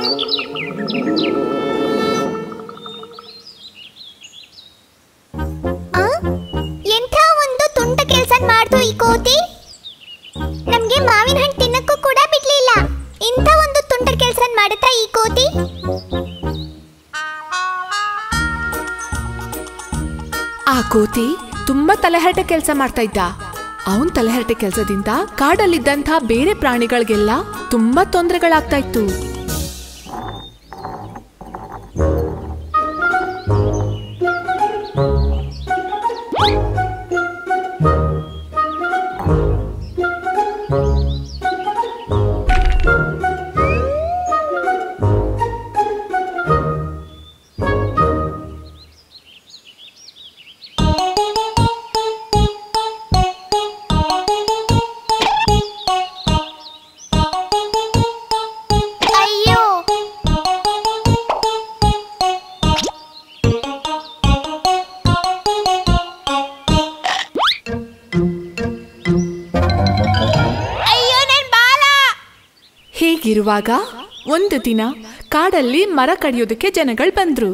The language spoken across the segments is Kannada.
ಆ? ಎಂಥ ಒಂದು ತುಂಟ ಕೆಲ್ಸ ಮಾಡ್ತು ಈ ಕೋತಿ ನಮ್ಗೆ ಮಾವಿನ ಹಣ್ಣು ತಿನ್ನಕ್ಕೂ ಕೂಡ ಬಿಡ್ಲಿಲ್ಲ ಇಂಥ ಒಂದು ತುಂಟ ಕೆಲ್ಸ ಮಾಡುತ್ತಾ ಈ ಕೋತಿ ಆ ಕೋತಿ ತುಂಬಾ ತಲೆಹರಟೆ ಕೆಲಸ ಮಾಡ್ತಾ ಇದ್ದ ಅವನ್ ತಲೆಹರಟೆ ಕೆಲಸದಿಂದ ಕಾಡಲ್ಲಿದ್ದಂಥ ಬೇರೆ ಪ್ರಾಣಿಗಳಿಗೆಲ್ಲ ತುಂಬಾ ತೊಂದರೆಗಳಾಗ್ತಾ ಇತ್ತು ಅಯ್ಯೋ ಅಯ್ಯೋ ನನ್ ಬಾಲ ಹೀಗಿರುವಾಗ ಒಂದು ದಿನ ಕಾಡಲ್ಲಿ ಮರ ಕಡಿಯೋದಕ್ಕೆ ಜನಗಳು ಬಂದ್ರು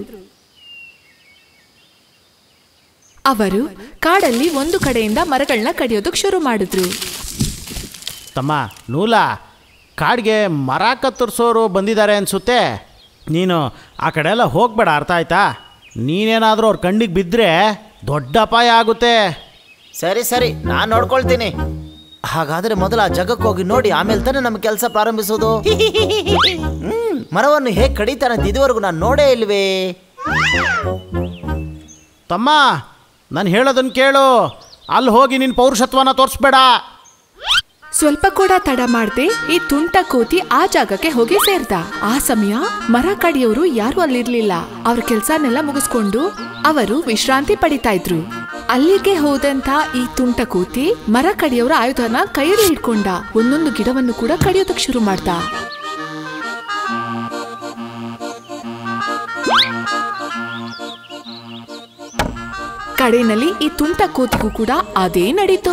ಅವರು ಕಾಡಲ್ಲಿ ಒಂದು ಕಡೆಯಿಂದ ಮರಗಳನ್ನ ಕಡಿಯೋದಕ್ಕೆ ಶುರು ಮಾಡಿದ್ರು ತಮ್ಮ ನೂಲ ಕಾಡಿಗೆ ಮರ ಕತ್ತರಿಸೋರು ಬಂದಿದ್ದಾರೆ ಅನಿಸುತ್ತೆ ನೀನು ಆ ಕಡೆ ಎಲ್ಲ ಹೋಗಬೇಡ ಅರ್ಥ ಆಯ್ತಾ ನೀನೇನಾದರೂ ಅವ್ರ ಕಣ್ಣಿಗೆ ಬಿದ್ದರೆ ದೊಡ್ಡ ಅಪಾಯ ಆಗುತ್ತೆ ಸರಿ ಸರಿ ನಾನು ನೋಡ್ಕೊಳ್ತೀನಿ ಹಾಗಾದ್ರೆ ಮೊದಲು ಆ ಜಗಕ್ಕೆ ಹೋಗಿ ನೋಡಿ ಆಮೇಲೆ ತಾನೇ ನಮ್ಮ ಕೆಲಸ ಪ್ರಾರಂಭಿಸೋದು ಹ್ಮ್ ಮರವನ್ನು ಹೇಗೆ ಕಡಿತಾನೆ ಅಂತ ಇದುವರೆಗೂ ನಾನು ನೋಡೇ ಇಲ್ವೇ ತಮ್ಮ ನಾನು ಹೇಳೋದನ್ನು ಕೇಳು ಅಲ್ಲಿ ಹೋಗಿ ನಿನ್ನ ಪೌರುಷತ್ವನ ತೋರಿಸ್ಬೇಡ ಸ್ವಲ್ಪ ಕೂಡ ತಡ ಮಾಡದೆ ಈ ತುಂಟ ಕೋತಿ ಆ ಜಾಗಕ್ಕೆ ಹೋಗಿ ಸೇರ್ದ ಆ ಸಮಯ ಮರ ಕಡಿಯೋರು ಯಾರು ಅಲ್ಲಿರ್ಲಿಲ್ಲ ಅವ್ರ ಕೆಲ್ಸನೆಲ್ಲ ಮುಗಿಸ್ಕೊಂಡು ಅವರು ವಿಶ್ರಾಂತಿ ಪಡಿತಾ ಇದ್ರು ಅಲ್ಲಿಗೆ ಹೋದಂತ ಈ ತುಂಟ ಕೋತಿ ಮರ ಕಡಿಯೋರ ಆಯುಧನ ಕೈಯಲ್ಲಿ ಹಿಡ್ಕೊಂಡ ಒಂದೊಂದು ಗಿಡವನ್ನು ಕೂಡ ಕಡಿಯೋದಕ್ ಶುರು ಮಾಡ್ದ ಕಡೆನಲ್ಲಿ ಈ ತುಂಟ ಕೋತಿಗೂ ಕೂಡ ಅದೇ ನಡೀತು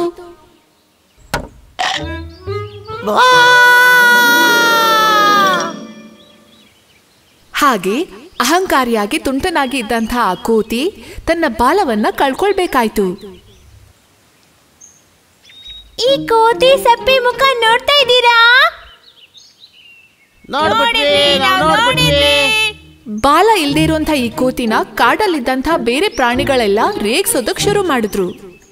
ಹಾಗೆ ಅಹಂಕಾರಿಯಾಗಿ ತುಂಟನಾಗಿ ಇದ್ದಂಥ ಆ ಕೋತಿ ತನ್ನ ಬಾಲವನ್ನ ಕಳ್ಕೊಳ್ಬೇಕಾಯ್ತು ಈ ಕೋತಿ ಸಪ್ಪೆ ಮುಖ ನೋಡ್ತಾ ಇದ್ದೀರಾ ನೋಡ್ಬಿಟ್ವಿ ನಾವ್ ನೋಡ್ಬಿಟ್ವಿ ಬಾಲ ಇಲ್ದೇ ಇರುವಂತ ಈ ಕೋತಿನ ಕಾಡಲ್ಲಿದ್ದಂಥ ಬೇರೆ ಪ್ರಾಣಿಗಳೆಲ್ಲ ರೇಗ್ಸೋದಕ್ ಶುರು ಮಾಡಿದ್ರು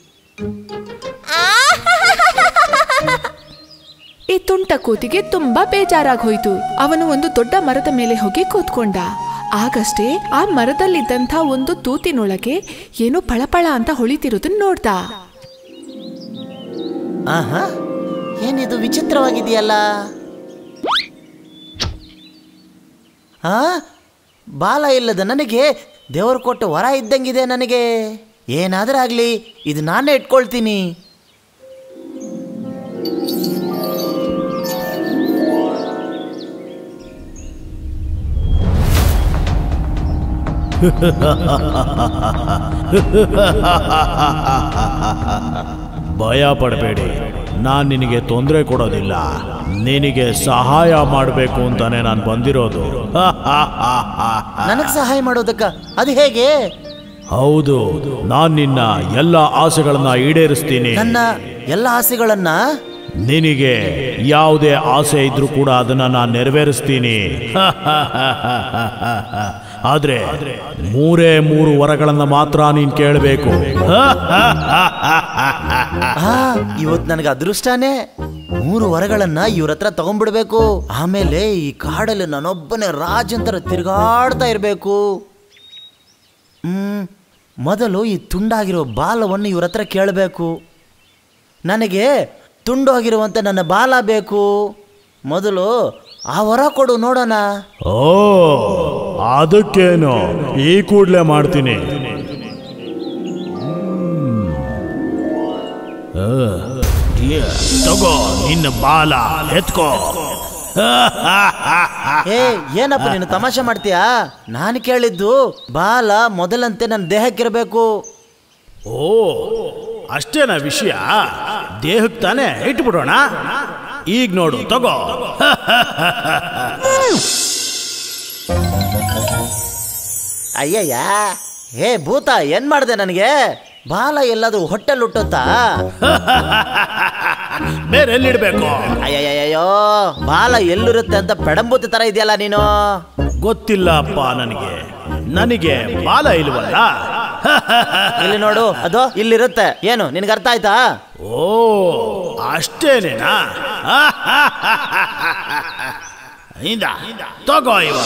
ಈ ತುಂಟ ಕೋತಿಗೆ ತುಂಬಾ ಬೇಜಾರಾಗಿ ಹೋಯ್ತು ಅವನು ಒಂದು ದೊಡ್ಡ ಮರದ ಮೇಲೆ ಹೋಗಿ ಕೂತ್ಕೊಂಡ ಆಗಷ್ಟೇ ಆ ಮರದಲ್ಲಿದ್ದಂಥ ಒಂದು ತೂತಿನೊಳಗೆ ಏನೋ ಪಳಪಳ ಅಂತ ಹೊಳಿತಿರೋದನ್ನ ನೋಡ್ದ ಆಹಾ ಏನಿದು ವಿಚಿತ್ರವಾಗಿದೆಯಲ್ಲ ಆ ಬಾಲ ಇಲ್ಲದ ನನಗೆ ದೇವರು ಕೊಟ್ಟ ವರ ಇದ್ದಂಗಿದೆ ನನಗೆ ಏನಾದರೂ ಆಗಲಿ ಇದು ನಾನೇ ಇಟ್ಕೊಳ್ತೀನಿ ಭಯ ಪಡಬೇಡಿ ನಾನು ನಿನಗೆ ತೊಂದರೆ ಕೊಡೋದಿಲ್ಲ ನಿನಗೆ ಸಹಾಯ ಮಾಡಬೇಕು ಅಂತಾನೆ ನಾನು ಬಂದಿರೋದು ನನಗೆ ಸಹಾಯ ಮಾಡೋದಕ್ಕ ಅದು ಹೇಗೆ ಹೌದು ನಾನು ನಿನ್ನ ಎಲ್ಲ ಆಸೆಗಳನ್ನ ಈಡೇರಿಸ್ತೀನಿ ನನ್ನ ಎಲ್ಲ ಆಸೆಗಳನ್ನ ನಿನಗೆ ಯಾವುದೇ ಆಸೆ ಇದ್ರೂ ಕೂಡ ಅದನ್ನ ನಾನು ನೆರವೇರಿಸ್ತೀನಿ ಆದ್ರೆ ಮೂರೇ ಮೂರು ವರಗಳನ್ನ ಮಾತ್ರ ನೀನ್ ಕೇಳಬೇಕು ಆ ಇವತ್ತು ನನಗೆ ಅದೃಷ್ಟನೇ ಮೂರು ವರಗಳನ್ನ ಇವ್ರ ಹತ್ರ ತಗೊಂಡ್ಬಿಡ್ಬೇಕು ಆಮೇಲೆ ಈ ಕಾಡಲ್ಲಿ ನಾನೊಬ್ಬನೇ ರಾಜಂತರ ತಿರುಗಾಡ್ತಾ ಇರಬೇಕು ಹ್ಮ್ ಮೊದಲು ಈ ತುಂಡಾಗಿರೋ ಬಾಲವನ್ನು ಇವ್ರ ಹತ್ರ ಕೇಳಬೇಕು ನನಗೆ ತುಂಡು ಆಗಿರುವಂತ ನನ್ನ ಬಾಲ ಬೇಕು ಮೊದಲು ಆ ವರ ಕೊಡು ನೋಡೋಣ ಓ ಅದಕ್ಕೇನು ಈ ಕೂಡ್ಲೆ ಮಾಡ್ತೀನಿ ಆ, ಏ, ತಗೋ ನಿನ್ನ ಬಾಲ ಎತ್ಕೋ ಏ ಏನಪ್ಪ ನೀನು ತಮಾಷೆ ಮಾಡ್ತೀಯಾ ನಾನು ಕೇಳಿದ್ದು ಬಾಲ ಮೊದಲಂತೆ ನನ್ನ ದೇಹಕ್ಕಿರಬೇಕು ಓ ಅಷ್ಟೇನಾ ವಿಷಯ ದೇಹಕ್ಕೆ ತಾನೇ ಇಟ್ಬಿಡೋಣ ಈಗ ನೋಡು ತಗೋ ಅಯ್ಯಯ್ಯ ಹೇ ಭೂತ ಏನ್ ಮಾಡ್ದೆ ನನಗೆ ಬಾಲ ಎಲ್ಲಾದ್ರೂ ಹೊಟ್ಟೆಲ್ ಹುಟ್ಟುತ್ತಾ ಬೇರೆ ಎಲ್ಲಿಡ್ಬೇಕು ಅಯ್ಯಯ್ಯಯ್ಯೋ ಬಾಲ ಎಲ್ಲಿರುತ್ತೆ ಅಂತ ಪೆಡಂಬೂತಿ ತರ ಇದೆಯಲ್ಲ ನೀನು ಗೊತ್ತಿಲ್ಲಪ್ಪ ನನಗೆ ನನಗೆ ಬಾಲ ಇಲ್ವಲ್ಲ ಇಲ್ಲಿ ನೋಡು ಅದು ಇಲ್ಲಿರುತ್ತೆ ಏನು ನಿನ್ಗೆ ಅರ್ಥ ಆಯ್ತಾ ಓ ಅಷ್ಟೇನೇನಾ ಇಂದ ತಗೋ ಇವಾಗ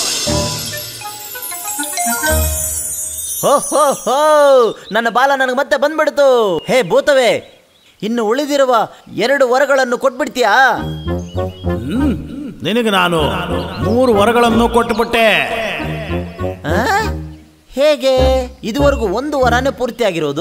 ಹೋ ಹೋ ಹೋ ನನ್ನ ಬಾಲ ನನಗೆ ಮತ್ತೆ ಬಂದ್ಬಿಡ್ತು ಹೇ ಭೂತವೇ ಇನ್ನು ಉಳಿದಿರುವ ಎರಡು ವರಗಳನ್ನು ಕೊಟ್ಬಿಡ್ತೀಯಾ ಹ್ಮ್ ನಿನಗೆ ನಾನು ಮೂರು ವರಗಳನ್ನು ಕೊಟ್ಟುಬಿಟ್ಟೆ ಆ? ಹೇಗೆ ಇದುವರೆಗೂ ಒಂದು ವರನೇ ಪೂರ್ತಿ ಆಗಿರೋದು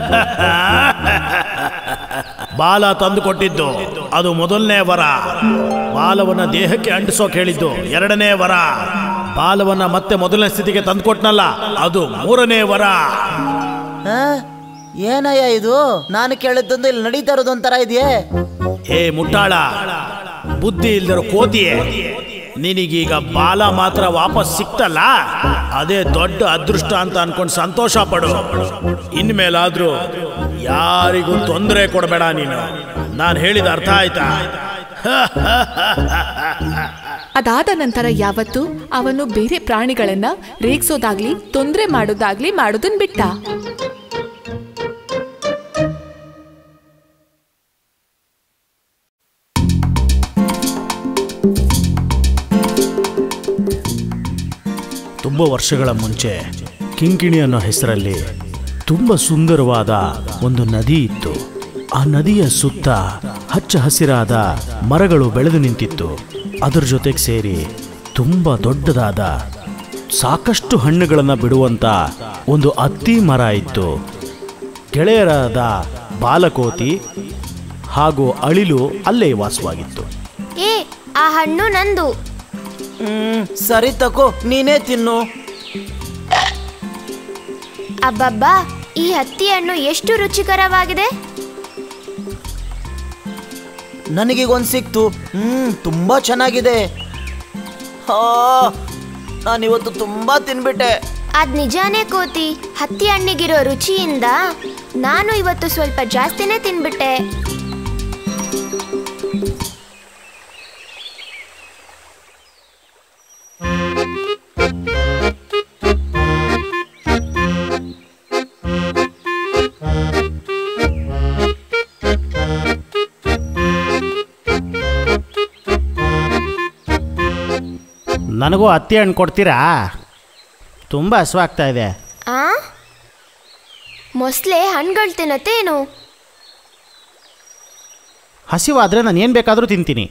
ಬಾಲ ತಂದು ಕೊಟ್ಟಿದ್ದು ಅದು ಮೊದಲನೇ ವರ ಬಾಲವನ್ನ ದೇಹಕ್ಕೆ ಅಂಟಿಸೋಕ್ ಹೇಳಿದ್ದು ಎರಡನೇ ವರ ಬಾಲವನ್ನ ಮತ್ತೆ ಮೊದಲನೇ ಸ್ಥಿತಿಗೆ ತಂದು ಕೊಟ್ನಲ್ಲ ಅದು ಮೂರನೇ ವರ ಆ? ಏನಯ್ಯ ಇದು ನಾನು ಕೇಳಿದ್ದೊಂದು ಇಲ್ಲಿ ನಡೀತಾ ಇರೋದು ಒಂಥರ ಇದೆಯೇ ಹೇ ಮುಟ್ಟಾಳ ಬುದ್ಧಿ ಇಲ್ದಿರೋ ಕೋತಿಯೇ ನಿನಗೀಗ ಬಾಲ ಮಾತ್ರ ವಾಪಸ್ ಸಿಕ್ತಲ್ಲ ಅದೇ ದೊಡ್ಡ ಅದೃಷ್ಟ ಅಂತ ಅನ್ಕೊಂಡು ಸಂತೋಷ ಪಡು ಇನ್ಮೇಲಾದ್ರೂ ಯಾರಿಗೂ ತೊಂದರೆ ಕೊಡಬೇಡ ನೀನು ನಾನು ಹೇಳಿದ ಅರ್ಥ ಆಯ್ತಾ ಅದಾದ ನಂತರ ಯಾವತ್ತೂ ಅವನು ಬೇರೆ ಪ್ರಾಣಿಗಳನ್ನ ರೇಗ್ಸೋದಾಗ್ಲಿ ತೊಂದ್ರೆ ಮಾಡೋದಾಗ್ಲಿ ಮಾಡೋದನ್ ಬಿಟ್ಟ ತುಂಬ ವರ್ಷಗಳ ಮುಂಚೆ ಕಿಂಕಿಣಿ ಅನ್ನೋ ಹೆಸರಲ್ಲಿ ತುಂಬ ಸುಂದರವಾದ ಒಂದು ನದಿ ಇತ್ತು ಆ ನದಿಯ ಸುತ್ತ ಹಚ್ಚ ಹಸಿರಾದ ಮರಗಳು ಬೆಳೆದು ನಿಂತಿತ್ತು ಅದರ ಜೊತೆಗೆ ಸೇರಿ ತುಂಬ ದೊಡ್ಡದಾದ ಸಾಕಷ್ಟು ಹಣ್ಣುಗಳನ್ನು ಬಿಡುವಂತ ಒಂದು ಅತ್ತಿ ಮರ ಇತ್ತು ಗೆಳೆಯರಾದ ಬಾಲಕೋತಿ ಹಾಗೂ ಅಳಿಲು ಅಲ್ಲೇ ವಾಸವಾಗಿತ್ತು ಏ ಆ ಹಣ್ಣು ನಂದು ಹ್ಮ್ ಸರಿ ತಕೋ ನೀನೇ ತಿನ್ನು ಅಬ್ಬಬ್ಬಾ ಈ ಹತ್ತಿ ಹಣ್ಣು ಎಷ್ಟು ರುಚಿಕರವಾಗಿದೆ ನನಗೀಗ ಒಂದು ಸಿಕ್ತು ಹ್ಮ್ ತುಂಬಾ ಚೆನ್ನಾಗಿದೆ ಹಾ ನಾನಿವತ್ತು ತುಂಬಾ ತಿನ್ಬಿಟ್ಟೆ ಅದ್ ನಿಜಾನೇ ಕೋತಿ ಹತ್ತಿ ಹಣ್ಣಿಗಿರೋ ರುಚಿಯಿಂದ ನಾನು ಇವತ್ತು ಸ್ವಲ್ಪ ಜಾಸ್ತಿನೇ ತಿನ್ಬಿಟ್ಟೆ ನನಗೂ ಹತ್ತಿ ಹಣ್ಣು ಕೊಡ್ತೀರಾ ತುಂಬ ಹಸುವಾಗ್ತಾ ಇದೆ ಆ ಮೊಸಳೆ ಹಣ್ಣುಗಳು ತಿನ್ನತ್ತೇನು ಹಸಿವಾದ್ರೆ ನಾನು ಏನು ಬೇಕಾದರೂ ತಿಂತೀನಿ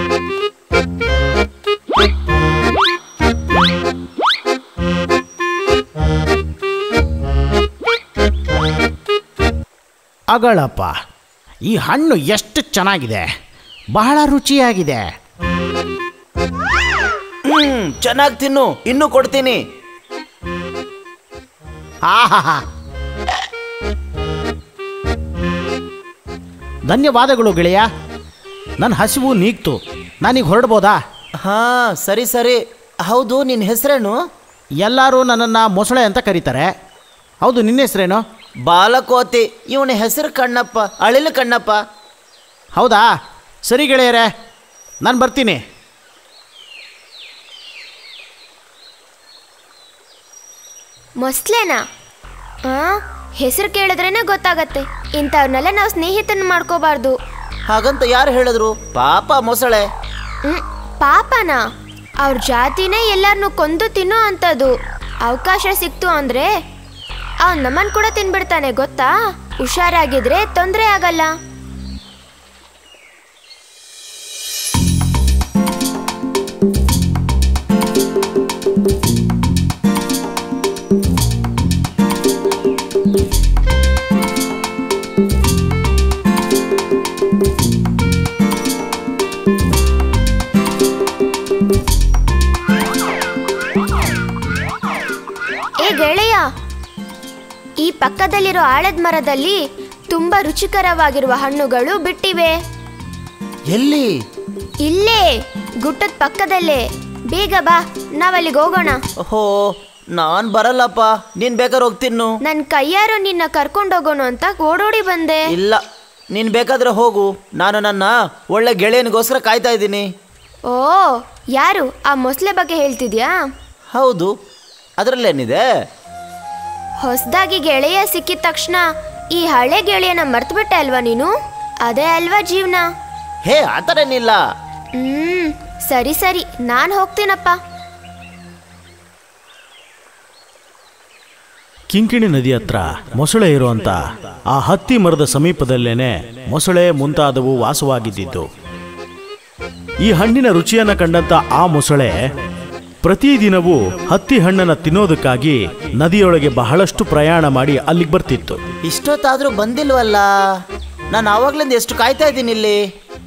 ಅಗಳಪ್ಪ ಈ ಹಣ್ಣು ಎಷ್ಟು ಚೆನ್ನಾಗಿದೆ ಬಹಳ ರುಚಿಯಾಗಿದೆ ಹ್ಮ್ ಚೆನ್ನಾಗಿ ತಿನ್ನು ಇನ್ನೂ ಕೊಡ್ತೀನಿ ಆಹಾಹಾ ಧನ್ಯವಾದಗಳು ಗೆಳೆಯ ನನ್ನ ಹಸಿವು ನೀಗ್ತು ನಾನೀಗ ಹೊರಡ್ಬೋದಾ ಹಾ ಸರಿ ಸರಿ ಹೌದು ನಿನ್ನ ಹೆಸರೇನು ಎಲ್ಲರೂ ನನ್ನನ್ನು ಮೊಸಳೆ ಅಂತ ಕರೀತಾರೆ ಹೌದು ನಿನ್ನ ಹೆಸರೇನು ಬಾಲಕೋತಿ ಇವನ ಹೆಸರು ಕಣ್ಣಪ್ಪ ಅಳಿಲು ಕಣ್ಣಪ್ಪ ಹೌದಾ ಸರಿ ಗೆಳೆಯರೇ ನಾನು ಬರ್ತೀನಿ ಮೊಸಳೆನಾ ಆ ಹೆಸರು ಕೇಳಿದ್ರೇನೆ ಗೊತ್ತಾಗತ್ತೆ ಇಂಥವ್ರನ್ನೆಲ್ಲ ನಾವು ಸ್ನೇಹಿತನ ಮಾಡ್ಕೋಬಾರ್ದು ಹಾಗಂತ ಯಾರು ಹೇಳಿದ್ರು ಪಾಪ ಮೊಸಳೆ ಹ್ಮ್ ಪಾಪನ ಅವ್ರ ಜಾತಿನೇ ಎಲ್ಲಾರನ್ನೂ ಕೊಂದು ತಿನ್ನೋ ಅಂಥದ್ದು ಅವಕಾಶ ಸಿಕ್ತು ಅಂದ್ರೆ ಅವ್ನು ನಮ್ಮನ್ ಕೂಡ ತಿನ್ಬಿಡ್ತಾನೆ ಗೊತ್ತಾ ಹುಷಾರಾಗಿದ್ರೆ ತೊಂದರೆ ಆಗಲ್ಲ ಏ ಗೆಳೆಯ ಈ ಪಕ್ಕದಲ್ಲಿರೋ ಆಳದ ಮರದಲ್ಲಿ ತುಂಬಾ ರುಚಿಕರವಾಗಿರುವ ಹಣ್ಣುಗಳು ಬಿಟ್ಟಿವೆ ಎಲ್ಲಿ ಇಲ್ಲೇ ಗುಟ್ಟದ ಪಕ್ಕದಲ್ಲೇ ಬೇಗ ಬಾ ನಾವಲ್ಲಿಗೆ ಹೋಗೋಣ ಓಹೋ ನಾನ್ ಬರಲ್ಲಪ್ಪ ನೀನ್ ಬೇಕಾದ್ರೆ ಹೋಗ್ತಿನ್ನು ನನ್ ಕೈಯಾರು ನಿನ್ನ ಕರ್ಕೊಂಡೋಗೋನು ಅಂತ ಓಡೋಡಿ ಬಂದೆ ಇಲ್ಲ ನೀನ್ ಬೇಕಾದ್ರೆ ಹೋಗು ನಾನು ನನ್ನ ಒಳ್ಳೆ ಗೆಳೆಯನಿಗೋಸ್ಕರ ಕಾಯ್ತಾ ಇದ್ದೀನಿ ಓ ಯಾರು ಆ ಮೊಸಳೆ ಬಗ್ಗೆ ಹೇಳ್ತಿದ್ಯಾ ಹೌದು ಅದರಲ್ಲೇನಿದೆ ಹೊಸದಾಗಿ ಗೆಳೆಯ ಸಿಕ್ಕಿದ ತಕ್ಷಣ ಈ ಹಳೆ ಗೆಳೆಯನ ಮರ್ತ್ಬಿಟ್ಟೆ ಅಲ್ವಾ ನೀನು ಅದೇ ಅಲ್ವಾ ಜೀವನ ಹೇ ಆ ಥರನಿಲ್ಲ ಹ್ಮ್ ಸರಿ ಸರಿ ನಾನು ಹೋಗ್ತೀನಪ್ಪ ಕಿಂಕಿಣಿ ನದಿ ಹತ್ರ ಮೊಸಳೆ ಇರುವಂತ ಆ ಹತ್ತಿ ಮರದ ಸಮೀಪದಲ್ಲೇನೆ ಮೊಸಳೆ ಮುಂತಾದವು ವಾಸವಾಗಿದ್ದಿದ್ದು ಈ ಹಣ್ಣಿನ ರುಚಿಯನ್ನ ಕಂಡಂತ ಆ ಮೊಸಳೆ ಪ್ರತಿದಿನವೂ ಹತ್ತಿ ಹಣ್ಣನ್ನ ತಿನ್ನೋದಕ್ಕಾಗಿ ನದಿಯೊಳಗೆ ಬಹಳಷ್ಟು ಪ್ರಯಾಣ ಮಾಡಿ ಅಲ್ಲಿಗೆ ಬರ್ತಿತ್ತು ಇಷ್ಟೊತ್ತಾದ್ರೂ ಬಂದಿಲ್ವಲ್ಲ ನಾನು ಆವಾಗ್ಲಿಂದ ಎಷ್ಟು ಕಾಯ್ತಾ ಇದ್ದೀನಿ ಇಲ್ಲಿ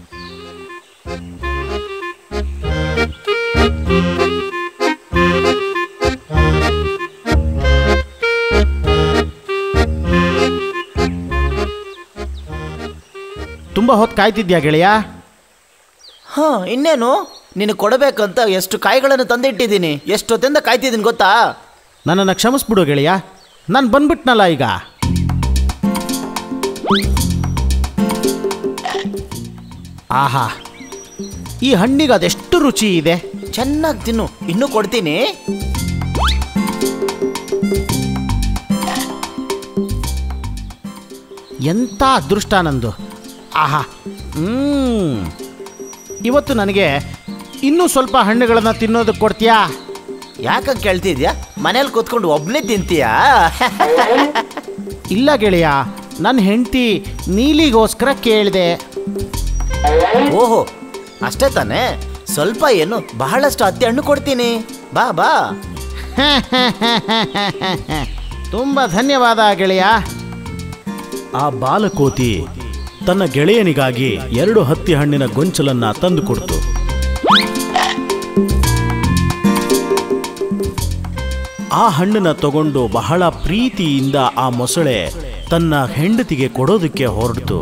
ತುಂಬಾ ಹೊತ್ತು ಕಾಯ್ತಿದ್ಯಾ ಗೆಳೆಯ ಹಾ ಇನ್ನೇನು ನಿನಗೆ ಕೊಡಬೇಕಂತ ಎಷ್ಟು ಕಾಯಿಗಳನ್ನು ತಂದಿಟ್ಟಿದ್ದೀನಿ ಎಷ್ಟೊತ್ತಿಂದ ಕಾಯ್ತಿದ್ದೀನಿ ಗೊತ್ತಾ ನನ್ನನ್ನು ಕ್ಷಮಿಸ್ಬಿಡು ಗೆಳೆಯ ನಾನು ಬಂದ್ಬಿಟ್ನಲ್ಲ ಈಗ ಆಹಾ ಈ ಹಣ್ಣಿಗೆ ಅದೆಷ್ಟು ರುಚಿ ಇದೆ ಚೆನ್ನಾಗಿ ತಿನ್ನು ಇನ್ನೂ ಕೊಡ್ತೀನಿ ಎಂಥ ಅದೃಷ್ಟ ನಂದು ಆಹಾ ಹ್ಮ್ ಇವತ್ತು ನನಗೆ ಇನ್ನೂ ಸ್ವಲ್ಪ ಹಣ್ಣುಗಳನ್ನು ತಿನ್ನೋದಕ್ಕೆ ಕೊಡ್ತೀಯಾ ಯಾಕ ಕೇಳ್ತಿದ್ಯಾ ಮನೇಲಿ ಕೂತ್ಕೊಂಡು ಒಬ್ಬನೇ ತಿಂತೀಯಾ ಇಲ್ಲ ಗೆಳೆಯ ನನ್ನ ಹೆಂಡತಿ ನೀಲಿಗೋಸ್ಕರ ಕೇಳಿದೆ ಓಹೋ ಅಷ್ಟೇ ತಾನೇ ಸ್ವಲ್ಪ ಏನು ಬಹಳಷ್ಟು ಹತ್ತಿ ಹಣ್ಣು ಕೊಡ್ತೀನಿ ಬಾ ಬಾ ತುಂಬ ಧನ್ಯವಾದ ಗೆಳೆಯ ಆ ಬಾಲಕೋತಿ ತನ್ನ ಗೆಳೆಯನಿಗಾಗಿ ಎರಡು ಹತ್ತಿ ಹಣ್ಣಿನ ಗೊಂಚಲನ್ನ ತಂದುಕೊಡ್ತು ಆ ಹಣ್ಣನ್ನ ತಗೊಂಡು ಬಹಳ ಪ್ರೀತಿಯಿಂದ ಆ ಮೊಸಳೆ ತನ್ನ ಹೆಂಡತಿಗೆ ಕೊಡೋದಕ್ಕೆ ಹೊರಡ್ತು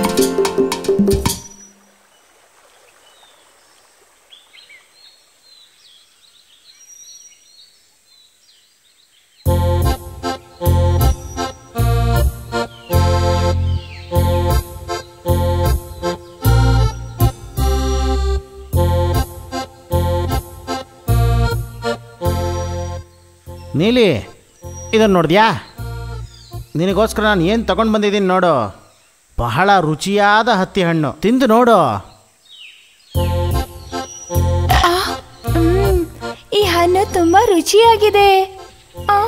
ನೀಲಿ ಇದನ್ನು ನೋಡಿದ್ಯಾ ನಿನಗೋಸ್ಕರ ನಾನು ಏನು ತಗೊಂಡು ಬಂದಿದ್ದೀನಿ ನೋಡು ಬಹಳ ರುಚಿಯಾದ ಹತ್ತಿ ಹಣ್ಣು ತಿಂದು ನೋಡು ಮ್, ಈ ಹಣ್ಣು ತುಂಬಾ ರುಚಿಯಾಗಿದೆ ಆ,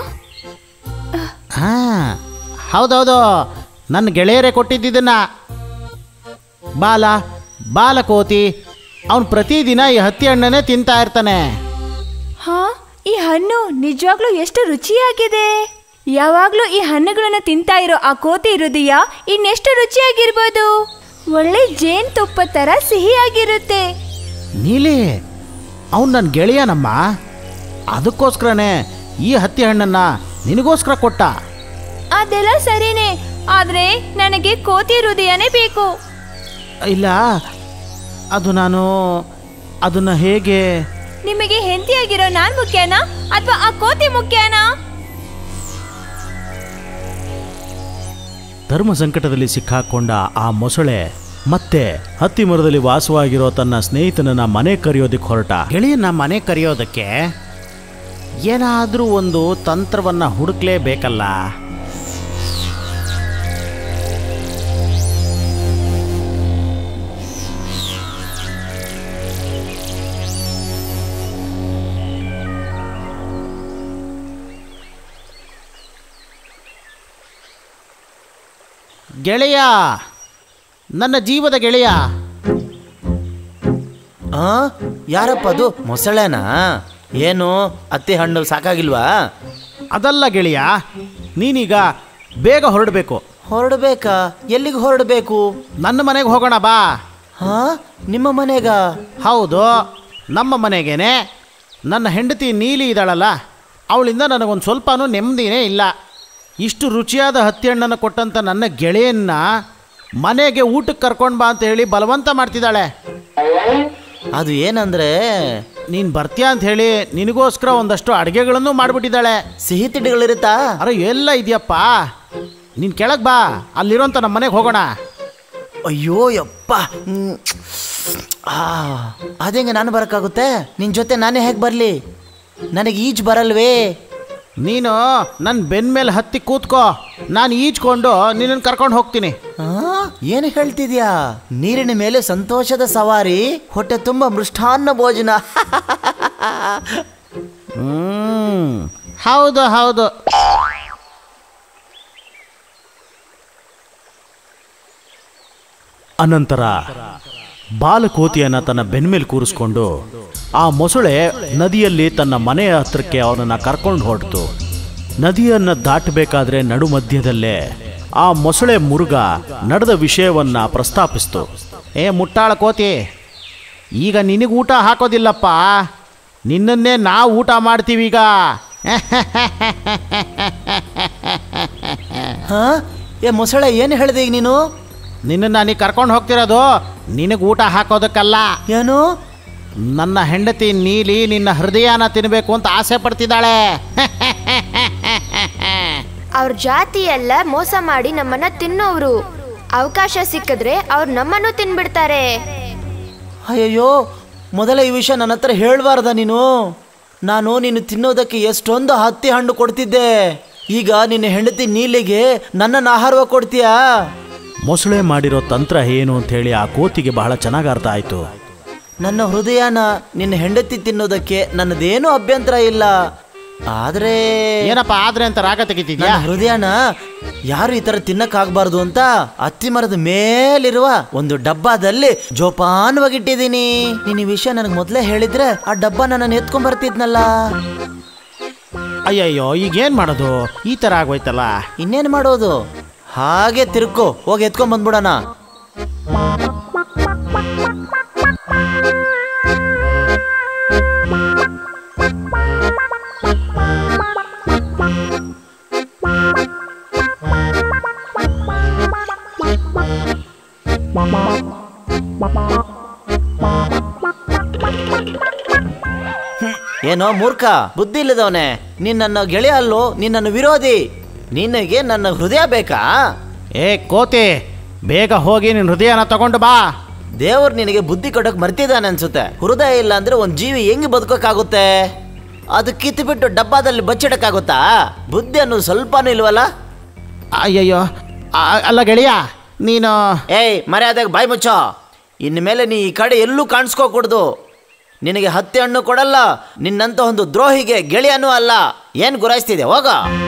ಹಾಂ ಹೌದೌದು ನನ್ನ ಗೆಳೆಯರೇ ಕೊಟ್ಟಿದ್ದಿದ್ದನ್ನ ಬಾಲ ಬಾಲಕೋತಿ ಅವನು ಪ್ರತಿದಿನ ಈ ಹತ್ತಿ ಹಣ್ಣನ್ನೇ ತಿಂತಾ ಇರ್ತಾನೆ ಹಾ ಈ ಹಣ್ಣು ನಿಜವಾಗ್ಲೂ ಎಷ್ಟು ರುಚಿಯಾಗಿದೆ ಯಾವಾಗ್ಲೂ ಈ ಹಣ್ಣುಗಳನ್ನು ತಿಂತಾ ಇರೋ ಆ ಕೋತಿ ಹೃದಯ ಇನ್ನೆಷ್ಟು ರುಚಿಯಾಗಿರ್ಬೋದು ಒಳ್ಳೆ ಜೇನುತುಪ್ಪ ತರ ಸಿಹಿಯಾಗಿರುತ್ತೆ ನೀಲಿ ಅವನು ನನ್ನ ಗೆಳೆಯನಮ್ಮ ಅದಕ್ಕೋಸ್ಕರನೇ ಈ ಹತ್ತಿ ಹಣ್ಣನ್ನು ನಿನಗೋಸ್ಕರ ಕೊಟ್ಟ ಅದೆಲ್ಲ ಸರಿನೇ ಆದ್ರೆ ನನಗೆ ಕೋತಿ ಹೃದಯನೇ ಬೇಕು ಇಲ್ಲ ಅದು ನಾನು ಅದನ್ನು ಹೇಗೆ ನಿಮಗೆ ಹೆಂಡತಿಯಾಗಿರೋ ನಾನ್ ಮುಖ್ಯನಾ ಅಥವಾ ಆ ಕೋತಿ ಮುಖ್ಯನಾ ಧರ್ಮ ಸಂಕಟದಲ್ಲಿ ಸಿಕ್ಕಾಕೊಂಡ ಆ ಮೊಸಳೆ ಮತ್ತೆ ಹತ್ತಿ ಮರದಲ್ಲಿ ವಾಸವಾಗಿರೋ ತನ್ನ ಸ್ನೇಹಿತನನ್ನ ಮನೆ ಕರೆಯೋದಕ್ಕೆ ಹೊರಟ ಗೆಳೆಯನ್ನ ಮನೆ ಕರೆಯೋದಕ್ಕೆ ಏನಾದರೂ ಒಂದು ತಂತ್ರವನ್ನ ಹುಡುಕ್ಲೇಬೇಕಲ್ಲ ಗೆಳೆಯ ನನ್ನ ಜೀವದ ಗೆಳೆಯ ಆ ಯಾರಪ್ಪ ಅದು ಮೊಸಳೆನಾ ಏನು ಹತ್ತಿ ಹಣ್ಣು ಸಾಕಾಗಿಲ್ವಾ ಅದಲ್ಲ ಗೆಳೆಯ ನೀನೀಗ ಬೇಗ ಹೊರಡಬೇಕು ಹೊರಡ್ಬೇಕಾ ಎಲ್ಲಿಗೆ ಹೊರಡಬೇಕು ನನ್ನ ಮನೆಗೆ ಹೋಗೋಣ ಬಾ ಹಾ ನಿಮ್ಮ ಮನೆಗ ಹೌದು ನಮ್ಮ ಮನೆಗೇನೆ ನನ್ನ ಹೆಂಡತಿ ನೀಲಿ ಇದ್ದಾಳಲ್ಲ ಅವಳಿಂದ ನನಗೊಂದು ಸ್ವಲ್ಪನೂ ನೆಮ್ಮದಿನೇ ಇಲ್ಲ ಇಷ್ಟು ರುಚಿಯಾದ ಹತ್ತಿ ಹಣ್ಣನ್ನು ಕೊಟ್ಟಂಥ ನನ್ನ ಗೆಳೆಯನ್ನ ಮನೆಗೆ ಊಟಕ್ಕೆ ಕರ್ಕೊಂಡು ಬಾ ಅಂತ ಹೇಳಿ ಬಲವಂತ ಮಾಡ್ತಿದ್ದಾಳೆ ಅದು ಏನಂದ್ರೆ ನೀನು ಬರ್ತೀಯ ಅಂತ ಹೇಳಿ ನಿನಗೋಸ್ಕರ ಒಂದಷ್ಟು ಅಡುಗೆಗಳನ್ನು ಮಾಡಿಬಿಟ್ಟಿದ್ದಾಳೆ ಸಿಹಿ ತಿಂಡಿಗಳಿರುತ್ತಾ ಅರೆ ಎಲ್ಲ ಇದೆಯಪ್ಪ ನೀನು ಕೆಳಗೆ ಬಾ ಅಲ್ಲಿರೋಂಥ ನಮ್ಮ ಮನೆಗೆ ಹೋಗೋಣ ಅಯ್ಯೋ ಯಪ್ಪ ಹ್ಮ್. ಆ ಅದೇಂಗೆ ನಾನು ಬರೋಕ್ಕಾಗುತ್ತೆ ನಿನ್ನ ಜೊತೆ ನಾನೇ ಹೇಗೆ ಬರಲಿ ನನಗೆ ಈಜು ಬರಲ್ವೇ ನೀನು ನನ್ನ ಬೆನ್ನ ಮೇಲೆ ಹತ್ತಿ ಕೂತ್ಕೋ ನಾನು ಈಜ್ಕೊಂಡು ನಿನ್ನನ್ನು ಕರ್ಕೊಂಡು ಹೋಗ್ತೀನಿ ಆ, ಏನು ಹೇಳ್ತಿದ್ಯಾ ನೀರಿನ ಮೇಲೆ ಸಂತೋಷದ ಸವಾರಿ ಹೊಟ್ಟೆ ತುಂಬ ಮೃಷ್ಟಾನ್ನ ಭೋಜನ ಹ್ಮ್ ಹೌದು ಹೌದು ಅನಂತರ ಬಾಲಕೋತಿಯನ್ನ ತನ್ನ ಬೆನ್ಮೇಲೆ ಕೂರಿಸ್ಕೊಂಡು ಆ ಮೊಸಳೆ ನದಿಯಲ್ಲಿ ತನ್ನ ಮನೆಯ ಹತ್ರಕ್ಕೆ ಅವನನ್ನು ಕರ್ಕೊಂಡು ಹೊರಟಿತು ನದಿಯನ್ನು ದಾಟಬೇಕಾದ್ರೆ ನಡು ಮಧ್ಯದಲ್ಲೇ ಆ ಮೊಸಳೆ ಮುರುಗ ನಡೆದ ವಿಷಯವನ್ನ ಪ್ರಸ್ತಾಪಿಸ್ತು ಏ ಮುಟ್ಟಾಳ ಕೋತಿ ಈಗ ನಿನಗೆ ಊಟ ಹಾಕೋದಿಲ್ಲಪ್ಪ ನಿನ್ನನ್ನೇ ನಾವು ಊಟ ಮಾಡ್ತೀವಿ ಈಗ ಹಾ ಏ ಮೊಸಳೆ ಏನು ಹೇಳಿದೆ ಈಗ ನೀನು ನಿನ್ನನ್ನು ನನಗೆ ಕರ್ಕೊಂಡು ಹೋಗ್ತಿರೋದು ನಿನಗೆ ಊಟ ಹಾಕೋದಕ್ಕಲ್ಲ ಏನು ನನ್ನ ಹೆಂಡತಿ ನೀಲಿ ನಿನ್ನ ಹೃದಯನ ತಿನ್ನಬೇಕು ಅಂತ ಆಸೆ ಪಡ್ತಿದ್ದಾಳೆ ಅವ್ರ ಜಾತಿ ಎಲ್ಲ ಮೋಸ ಮಾಡಿ ನಮ್ಮನ್ನ ತಿನ್ನೋರು ಅವಕಾಶ ಸಿಕ್ಕಿದ್ರೆ ಅವ್ರು ನಮ್ಮನ್ನು ತಿನ್ಬಿಡ್ತಾರೆ ಅಯ್ಯಯ್ಯೋ ಮೊದಲ ಈ ವಿಷಯ ನನ್ನ ಹತ್ರ ಹೇಳ್ಬಾರ್ದ ನೀನು ನಾನು ನೀನು ತಿನ್ನೋದಕ್ಕೆ ಎಷ್ಟೊಂದು ಹತ್ತಿ ಹಣ್ಣು ಕೊಡ್ತಿದ್ದೆ ಈಗ ನಿನ್ನ ಹೆಂಡತಿ ನೀಲಿಗೆ ನನ್ನನ್ನು ಆಹಾರವಾಗಿ ಕೊಡ್ತೀಯಾ ಮೊಸಳೆ ಮಾಡಿರೋ ತಂತ್ರ ಏನು ಅಂತ ಹೇಳಿ ಆ ಕೋತಿಗೆ ಬಹಳ ಚೆನ್ನಾಗಿ ಅರ್ಥ ಆಯ್ತು ನನ್ನ ಹೃದಯನ ನಿನ್ನ ಹೆಂಡತಿ ತಿನ್ನೋದಕ್ಕೆ ನನ್ನದೇನು ಅಭ್ಯಂತರ ಇಲ್ಲ ಆದ್ರೆ ಏನಪ್ಪ ಆದ್ರೆ ಅಂತ ರಾಗ ತೆಗಿತಿದ್ಯಾ ನನ್ನ ಹೃದಯನ ಯಾರು ಈ ತರ ತಿನ್ನಕ್ಕಾಗ್ಬಾರ್ದು ಅಂತ ಅತ್ತಿ ಮರದ ಮೇಲಿರುವ ಒಂದು ಡಬ್ಬದಲ್ಲಿ ಜೋಪಾನವಾಗಿಟ್ಟಿದ್ದೀನಿ ನೀನ್ ಈ ವಿಷಯ ನನಗೆ ಮೊದಲೇ ಹೇಳಿದ್ರೆ ಆ ಡಬ್ಬ ನಾನು ಎತ್ಕೊಂಡ್ ಬರ್ತಿದ್ನಲ್ಲ ಅಯ್ಯಯ್ಯೋ ಈಗ ಏನು ಮಾಡೋದು ಈ ಥರ ಆಗೋಯ್ತಲ್ಲ ಇನ್ನೇನು ಮಾಡೋದು ಹಾಗೆ ತಿರ್ಕೋ ಹೋಗಿ ಎತ್ಕೊಂಡ್ ಬಂದ್ಬಿಡೋಣ ಏನೋ ಮೂರ್ಖ ಬುದ್ಧಿ ಇಲ್ಲದವನೆ ನೀನ್ ನನ್ನ ಗೆಳೆಯ ಅಲ್ಲೋ ನೀನ್ ನನ್ನ ವಿರೋಧಿ ನಿನಗೆ ನನ್ನ ಹೃದಯ ಬೇಕಾ ಏ ಕೋತಿ ಬೇಗ ಹೋಗಿ ನಿನ್ನ ಹೃದಯನ ತಗೊಂಡು ಬಾ ದೇವ್ರು ನಿನಗೆ ಬುದ್ಧಿ ಕೊಡಕ್ ಮರ್ತಿದ್ದಾನೆ ಅನ್ಸುತ್ತೆ ಹೃದಯ ಇಲ್ಲ ಅಂದ್ರೆ ಒಂದ್ ಜೀವಿ ಹೆಂಗ್ ಬದುಕೋಕ್ಕಾಗುತ್ತೆ ಅದು ಕಿತ್ತು ಡಬ್ಬಾದಲ್ಲಿ ಬಚ್ಚಿಡಕ್ಕಾಗುತ್ತಾ ಬುದ್ಧಿ ಅನ್ನೋದು ಸ್ವಲ್ಪನೂ ಇಲ್ವಲ್ಲ ಅಯ್ಯಯ್ಯೋ ಆ- ಅಲ್ಲ ಗೆಳೆಯ ನೀನು ಏಯ್ ಮರ್ಯಾದೆಗೆ ಬಾಯ್ ಮುಚ್ಚೋ ಇನ್ಮೇಲೆ ನೀ ಈ ಕಡೆ ಎಲ್ಲೂ ಕಾಣಿಸ್ಕೋಕೂಡ್ದು ನಿನಗೆ ಹತ್ತಿ ಹಣ್ಣು ಕೊಡಲ್ಲ ನಿನ್ನಂತ ಒಂದು ದ್ರೋಹಿಗೆ ಗೆಳೆಯನೂ ಅಲ್ಲ ಏನ್ ಗುರಾಯಿಸ್ತಿದೆ ಹೋಗ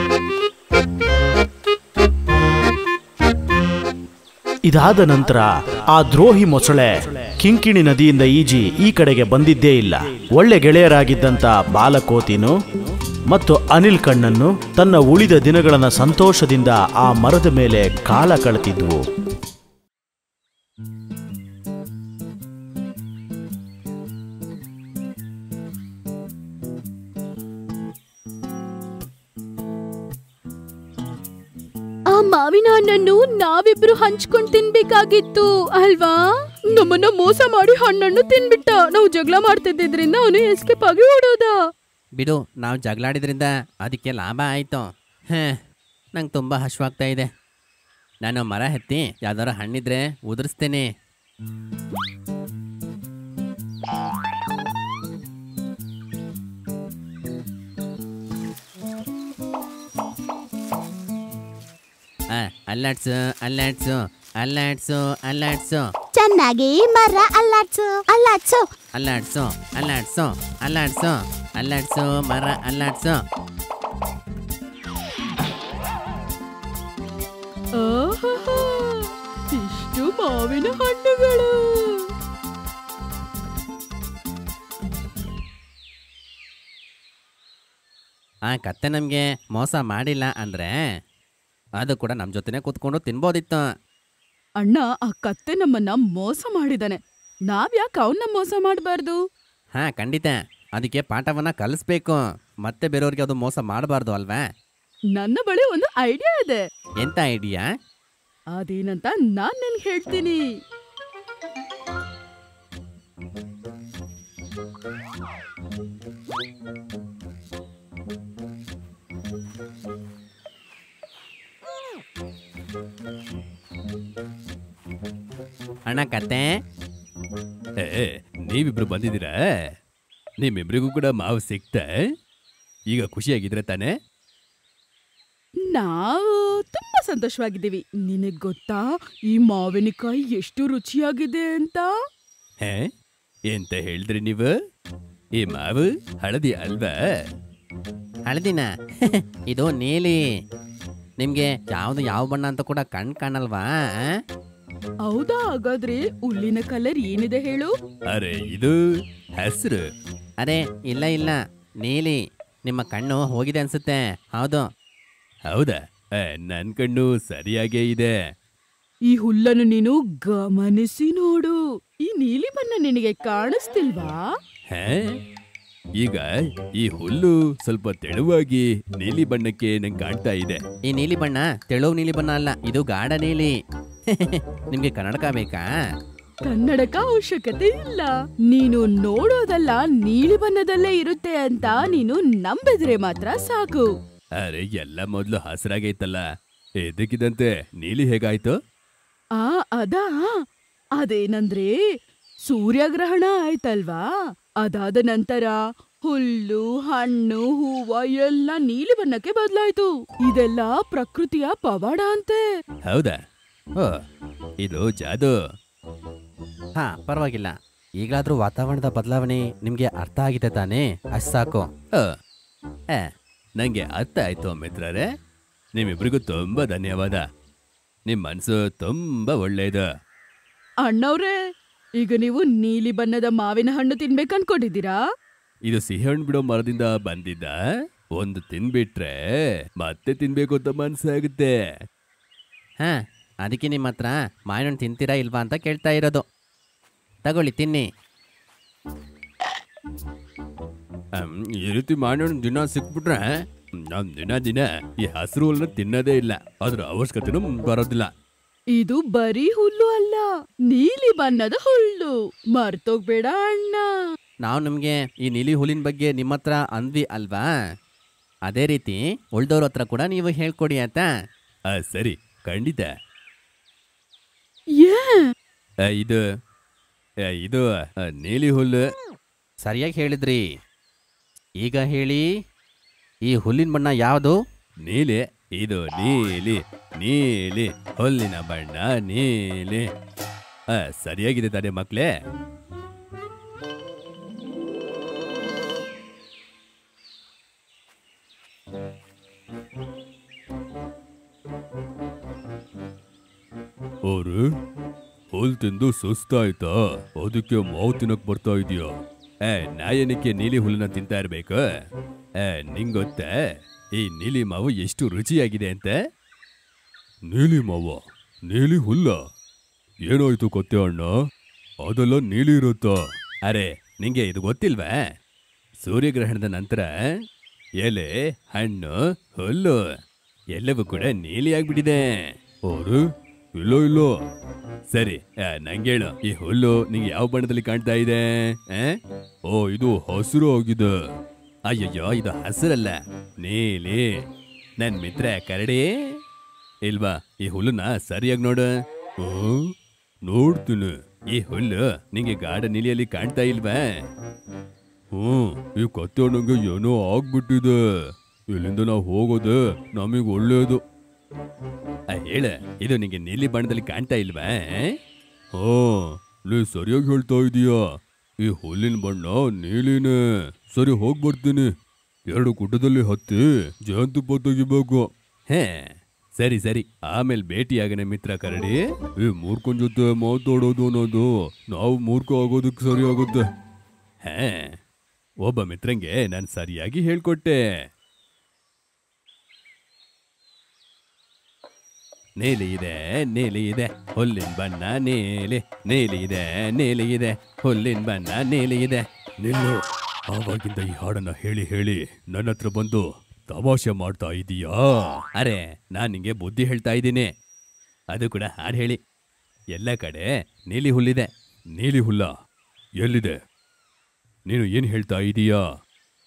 ಇದಾದ ನಂತರ ಆ ದ್ರೋಹಿ ಮೊಸಳೆ ಕಿಂಕಿಣಿ ನದಿಯಿಂದ ಈಜಿ ಈ ಕಡೆಗೆ ಬಂದಿದ್ದೇ ಇಲ್ಲ ಒಳ್ಳೆ ಗೆಳೆಯರಾಗಿದ್ದಂತ ಬಾಲಕೋತಿನು ಮತ್ತು ಅನಿಲ್ ಕಣ್ಣನ್ನು ತನ್ನ ಉಳಿದ ದಿನಗಳನ್ನ ಸಂತೋಷದಿಂದ ಆ ಮರದ ಮೇಲೆ ಕಾಲ ಕಳೆತಿದ್ವು ಆ ಮಾವಿನ ಹಣ್ಣನ್ನು ನಾವಿಬ್ರು ಹಂಚ್ಕೊಂಡ್ ತಿನ್ಬೇಕಾಗಿತ್ತು ಅಲ್ವಾ ನಮ್ಮನ್ನ ಮೋಸ ಮಾಡಿ ಹಣ್ಣನ್ನು ತಿನ್ಬಿಟ್ಟ ನಾವು ಜಗಳ ಮಾಡ್ತಿದ್ದಿದ್ರಿಂದ ಅವನು ಎಸ್ಕೇಪ್ ಆಗಿ ಓಡೋದ ಬಿಡು ನಾವು ಜಗಳಾಡಿದ್ರಿಂದ ಅದಕ್ಕೆ ಲಾಭ ಆಯಿತು ಹೇ ನಂಗೆ ತುಂಬ ಹಶ್ವಾಗ್ತಾ ಇದೆ ನಾನು ಮರ ಹತ್ತಿ ಯಾವ್ದಾರ ಹಣ್ಣಿದ್ರೆ ಉದುರಿಸ್ತೇನೆ ಆ, ಅಲ್ಲಾಡ್ಸು ಅಲ್ಲಾಡ್ಸು ಅಲ್ಲಾಡ್ಸು ಅಲ್ಲಾಡ್ಸು ಚೆನ್ನಾಗಿ ಮರ ಅಲ್ಲಾಡ್ಸು ಅಲ್ಲಾಡ್ಸು ಅಲ್ಲಾಡ್ಸು ಅಲ್ಲಾಡ್ಸು ಅಲ್ಲಾಡ್ಸು ಅಲ್ಲಾಡ್ಸು ಮರ ಅಲ್ಲಾಡ್ಸು ಆಹಾಹಾ, ಇಷ್ಟು ಮಾವಿನ ಹಣ್ಣುಗಳು ಆ ಕತ್ತೆ ನಮಗೆ ಮೋಸ ಮಾಡಿಲ್ಲ ಅಂದರೆ ಅದು ಕೂಡ ನಮ್ಮ ಜೊತೆನೇ ಕೂತ್ಕೊಂಡು ತಿನ್ಬೋದಿತ್ತು ಅಣ್ಣ ಆ ಕತ್ತೆ ನಮ್ಮನ್ನ ಮೋಸ ಮಾಡಿದಾನೆ ನಾವ್ಯಾಕೆ ಅವನ್ನ ಮೋಸ ಮಾಡಬಾರ್ದು ಹಾಂ ಖಂಡಿತ ಅದಕ್ಕೆ ಪಾಠವನ್ನ ಕಲಿಸ್ಬೇಕು ಮತ್ತೆ ಬೇರೆಯವ್ರಿಗೆ ಅದು ಮೋಸ ಮಾಡಬಾರ್ದು ಅಲ್ವಾ ನನ್ನ ಬಳಿ ಒಂದು ಐಡಿಯಾ ಇದೆ ಎಂತ ಐಡಿಯಾ ಅದೇನಂತ ನಾನ್ ನಿನ್ಗೆ ಹೇಳ್ತೀನಿ ಅಣ್ಣ ಕತೆ ಏ ನೀವಿಬ್ರು ಬಂದಿದ್ದೀರಾ ನಿಮ್ಮಿಬ್ರಿಗೂ ಕೂಡ ಮಾವು ಸಿಕ್ತ ಈಗ ಖುಷಿಯಾಗಿದ್ರೆ ತಾನೇ ನಾವು ತುಂಬಾ ಸಂತೋಷವಾಗಿದ್ದೀವಿ ನಿನಗ್ ಗೊತ್ತಾ ಈ ಮಾವಿನಕಾಯಿ ಎಷ್ಟು ರುಚಿಯಾಗಿದೆ ಅಂತ ಹೇ ಎಂತ ಹೇಳಿದ್ರಿ ನೀವು ಈ ಮಾವು ಹಳದಿ ಅಲ್ವಾ ಹಳದಿನ ಇದು ನೀಲಿ ನಿಮ್ಗೆ ಯಾವ್ದು ಯಾವ ಬಣ್ಣ ಅಂತ ಕೂಡ ಕಣ್ ಕಾಣಲ್ವಾ ಹೌದಾ ಹಾಗಾದ್ರೆ ಹುಲ್ಲಿನ ಕಲರ್ ಏನಿದೆ ಹೇಳು ಅರೆ ಇದು ಹೆಸರು ಅರೆ ಇಲ್ಲ ಇಲ್ಲ ನೀಲಿ ನಿಮ್ಮ ಕಣ್ಣು ಹೋಗಿದೆ ಅನ್ಸುತ್ತೆ ಹೌದು ಹೌದಾ ಏ, ನನ್ ಕಣ್ಣು ಸರಿಯಾಗೇ ಇದೆ ಈ ಹುಲ್ಲನ್ನು ನೀನು ಗಮನಿಸಿ ನೋಡು ಈ ನೀಲಿ ಬಣ್ಣ ನಿನಗೆ ಕಾಣಿಸ್ತಿಲ್ವಾ ಹೇ ಈಗ ಈ ಹುಲ್ಲು ಸ್ವಲ್ಪ ತೆಳುವಾಗಿ ನೀಲಿ ಬಣ್ಣಕ್ಕೆ ನಂಗೆ ಕಾಣ್ತಾ ಇದೆ ಈ ನೀಲಿ ಬಣ್ಣ ತೆಳುವು ನೀಲಿ ಬಣ್ಣ ಅಲ್ಲ ಇದು ಗಾಢ ನೀಲಿ ನಿಮ್ಗೆ ಕನ್ನಡಕ ಬೇಕಾ ಕನ್ನಡಕ ಅವಶ್ಯಕತೆ ಇಲ್ಲ ನೀನು ನೋಡೋದಲ್ಲ ನೀಲಿ ಬಣ್ಣದಲ್ಲೇ ಇರುತ್ತೆ ಅಂತ ನೀನು ನಂಬಿದ್ರೆ ಮಾತ್ರ ಸಾಕು ಅರೆ ಎಲ್ಲ ಮೊದ್ಲು ಹಸಿರಾಗೈತಲ್ಲ ಇದಕ್ಕಿದಂತೆ ನೀಲಿ ಹೇಗಾಯ್ತು ಆ ಅದಾ ಅದೇನಂದ್ರೆ ಸೂರ್ಯಗ್ರಹಣ ಆಯ್ತಲ್ವಾ ಅದಾದ ನಂತರ ಹುಲ್ಲು ಹಣ್ಣು ಹೂವ ಎಲ್ಲ ನೀಲಿ ಬಣ್ಣಕ್ಕೆ ಬದಲಾಯ್ತು ಇದೆಲ್ಲ ಪ್ರಕೃತಿಯ ಪವಾಡ ಅಂತೆ ಹೌದಾ ಓ ಇದು ಜಾದು ಹಾ ಪರವಾಗಿಲ್ಲ ಈಗಲಾದ್ರೂ ವಾತಾವರಣದ ಬದಲಾವಣೆ ನಿಮ್ಗೆ ಅರ್ಥ ಆಗಿದೆ ತಾನೇ ಅಷ್ಟ್ ಸಾಕು ಆ, ಏ, ನಂಗೆ ಅರ್ಥ ಆಯ್ತು ಮಿತ್ರರೇ ನಿಮ್ಮಿಬ್ರಿಗೂ ತುಂಬಾ ಧನ್ಯವಾದ ನಿಮ್ ಮನ್ಸು ತುಂಬಾ ಒಳ್ಳೇದು ಅಣ್ಣವ್ರೇ ಈಗ ನೀವು ನೀಲಿ ಬಣ್ಣದ ಮಾವಿನ ಹಣ್ಣು ತಿನ್ಬೇಕನ್ಕೊಂಡಿದ್ದೀರಾ ಇದು ಸಿಹಿಹಣ್ಣು ಬಿಡೋ ಮರದಿಂದ ಬಂದಿದ್ದ ಒಂದು ತಿನ್ಬಿಟ್ರೆ ಮತ್ತೆ ತಿನ್ಬೇಕು ಅಂತ ಮನ್ಸಾಗುತ್ತೆ ಹಾ ಅದಕ್ಕೆ ನಿಮ್ಮ ಹತ್ರ ಮಾವಿನಣ್ಣು ತಿಂತೀರಾ ಇಲ್ವಾ ಅಂತ ಕೇಳ್ತಾ ಇರೋದು ತಗೊಳ್ಳಿ ತಿನ್ನಿ ಅಮ್, ಈ ರೀತಿ ಮಾವಿನಣ್ಣು ದಿನ ಸಿಕ್ಬಿಟ್ರೆ ನಾವ್ ದಿನ ದಿನ ಈ ಹಸಿರು ಹುಲ್ಲನ್ನ ತಿನ್ನೋದೇ ಇಲ್ಲ ಅದ್ರ ಅವಶ್ಯಕತೆನೂ ಬರೋದಿಲ್ಲ ಇದು ಬರೀ ಹುಲ್ಲು ಅಲ್ಲ ನೀಲಿ ಬಣ್ಣದ ಹುಲ್ಲು ಮರ್ತೋಗ್ಬೇಡ ಅಣ್ಣ ನಾವು ನಿಮಗೆ ಈ ನೀಲಿ ಹುಲಿನ ಬಗ್ಗೆ ನಿಮ್ಮ ಹತ್ರ ಅಂದ್ವಿ ಅಲ್ವಾ ಅದೇ ರೀತಿ ಉಳ್ದವ್ರ ಹತ್ರ ಕೂಡ ನೀವು ಹೇಳ್ಕೊಡಿ ಆಯ್ತಾ ಸರಿ ಖಂಡಿತ ಏ ಆ, ಇದು ಆ, ಇದು ಆ, ನೀಲಿ ಹುಲ್ಲು ಸರಿಯಾಗಿ ಹೇಳಿದ್ರಿ ಈಗ ಹೇಳಿ ಈ ಹುಲ್ಲಿನ ಬಣ್ಣ ಯಾವುದು ನೀಲಿ ಇದು ನೀಲಿ ನೀಲಿ ಹುಲ್ಲಿನ ಬಣ್ಣ ನೀಲಿ ಆ, ಸರಿಯಾಗಿದೆ ತಾನೆ ಮಕ್ಳೇ ಅವ್ರು ಹುಲ್ ತಿಂದು ಸುಸ್ತಾಯ್ತಾ ಅದಕ್ಕೆ ಮಾವು ತಿನ್ನಕ್ ಬರ್ತಾ ಇದೀಯ ಏ ನಾಯನಕ್ಕೆ ನೀಲಿ ಹುಲ್ಲನ್ನ ತಿಂತಾ ಇರ್ಬೇಕು ಏ ನಿಂಗ್ ಗೊತ್ತೇ ಈ ನೀಲಿ ಮಾವು ಎಷ್ಟು ರುಚಿಯಾಗಿದೆ ಅಂತ ನೀಲಿ ಮಾವ ನೀಲಿ ಹುಲ್ಲ ಏನಾಯ್ತು ಕೊತ್ತೆ ಅಣ್ಣ ಅದೆಲ್ಲ ನೀಲಿ ಇರುತ್ತಾ ಅರೆ ನಿಂಗೆ ಇದು ಗೊತ್ತಿಲ್ವಾ ಸೂರ್ಯಗ್ರಹಣದ ನಂತರ ಎಲೆ ಹಣ್ಣು ಹುಲ್ಲು ಎಲ್ಲವೂ ಕೂಡ ನೀಲಿ ಆಗ್ಬಿಟ್ಟಿದೆ ಅವರು ಇಲ್ಲೋ ಇಲ್ಲೋ ಸರಿ ಆ, ನಂಗೇಳು ಈ ಹುಲ್ಲು ನಿಂಗೆ ಯಾವ ಬಣ್ಣದಲ್ಲಿ ಕಾಣ್ತಾ ಇದೆ ಆ? ಓ ಇದು ಹಸಿರು ಆಗಿದೆ ಅಯ್ಯಯ್ಯೋ ಇದು ಹಸಿರಲ್ಲ ನೀಲಿ ನನ್ ಮಿತ್ರ ಕರಡಿ ಇಲ್ವಾ ಈ ಹುಲ್ಲನ್ನ ಸರಿಯಾಗಿ ನೋಡು ಓ, ನೋಡ್ತೀನಿ ಈ ಹುಲ್ಲು ನಿಂಗೆ ಗಾಢ ನೀಲಿಯಲ್ಲಿ ಕಾಣ್ತಾ ಇಲ್ವಾ ಹ್ಮ್ ಈ ಕತ್ತೆ ನಂಗೆ ಏನೋ ಆಗ್ಬಿಟ್ಟಿದೆ ಇಲ್ಲಿಂದ ನಾವು ಹೋಗೋದೆ ನಮಗೆ ಒಳ್ಳೇದು ಆ, ಹೇಳ ಇದು ನಿಂಗೆ ನೀಲಿ ಬಣ್ಣದಲ್ಲಿ ಕಾಣ್ತಾ ಇಲ್ವಾ ಹಾ ನೀ ಸರಿಯಾಗಿ ಹೇಳ್ತಾ ಇದೀಯಾ ಈ ಹುಲ್ಲಿನ ಬಣ್ಣ ನೀಲಿನೇ ಸರಿ ಹೋಗ್ ಬರ್ತೀನಿ ಎರಡು ಗುಡ್ಡದಲ್ಲಿ ಹತ್ತಿ ಜಯಂತುಪ್ಪ ತೆಗಿಬೇಕು ಹೇ ಸರಿ ಸರಿ ಆಮೇಲೆ ಭೇಟಿಯಾಗನೆ ಮಿತ್ರ ಕರಡಿ ಈ ಮೂರ್ಖನ್ ಜೊತೆ ಮಾತಾಡೋದು ಅನ್ನೋದು ನಾವು ಮೂರ್ಖ ಆಗೋದಕ್ಕೆ ಸರಿ ಆಗುತ್ತೆ ಹೇ ಒಬ್ಬ ಮಿತ್ರಂಗೆ ನಾನು ಸರಿಯಾಗಿ ಹೇಳ್ಕೊಟ್ಟೆ ನೇಲಿ ಇದೆ ನೇಲಿ ಇದೆ ಹುಲ್ಲಿನ ಬಣ್ಣ ನೇಲಿ ನೇಲಿ ಇದೆ ನೇಲಿ ಇದೆ ಹುಲ್ಲಿನ ಬಣ್ಣ ನೇಲಿ ಇದೆ ನಿಲ್ಲು ಆವಾಗಿಂದ ಈ ಹಾಡನ್ನ ಹೇಳಿ ಹೇಳಿ ನನ್ನ ಹತ್ರ ಬಂದು ತಮಾಷೆ ಮಾಡ್ತಾ ಇದೀಯಾ ಅರೆ ನಾನ್ ನಿಂಗೆ ಬುದ್ಧಿ ಹೇಳ್ತಾ ಇದ್ದೀನಿ ಅದು ಕೂಡ ಹಾಡು ಹೇಳಿ ಎಲ್ಲ ಕಡೆ ನೀಲಿ ಹುಲ್ಲಿದೆ ನೀಲಿ ಹುಲ್ಲ ಎಲ್ಲಿದೆ ನೀನು ಏನು ಹೇಳ್ತಾ ಇದೀಯಾ